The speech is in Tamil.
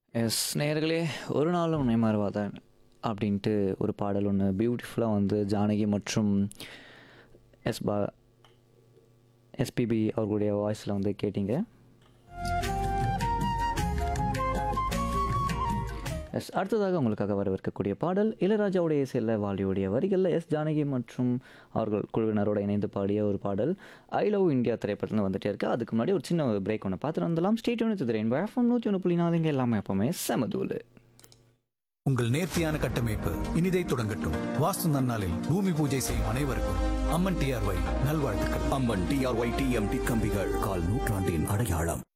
எஸ் நேயர்களே ஒரு நாளும் உன்னை மறவாதான் அப்படின்ட்டு ஒரு பாடல் ஒன்று பியூட்டிஃபுல்லாக வந்து ஜானகி மற்றும் எஸ் பா எஸ்பிபி அவர்களுடைய வாய்ஸில் வந்து கேட்டீங்க எஸ் அடுத்ததாக உங்களுக்காக வரவிருக்கக்கூடிய பாடல் இளையராஜாவுடைய இசையில் வாலியுடைய வரிகளில் எஸ் ஜானகி மற்றும் அவர்கள் குழுவினரோட இணைந்து பாடிய ஒரு பாடல் ஐ லவ் இந்தியா திரைப்படத்தில் வந்துட்டே இருக்கு அதுக்கு முன்னாடி ஒரு சின்ன பிரேக் ஒன்று பார்த்துட்டு வந்துடலாம் ஸ்டேட் ஒன்று திரையின் எஃப்எம் நூற்றி ஒன்று புள்ளி நாலுங்க எல்லாமே எப்பவுமே செமதூலு உங்கள் நேர்த்தியான கட்டமைப்பு இனிதை தொடங்கட்டும் வாஸ்து நன்னாளில் பூமி பூஜை செய்யும் அனைவருக்கும் அம்மன் டிஆர்ஒய் நல்வாழ்த்துக்கள் அம்மன் டிஆர்ஒய் டிஎம்டி கம்பிகள் கால் நூற்றாண்டின் அடையாளம்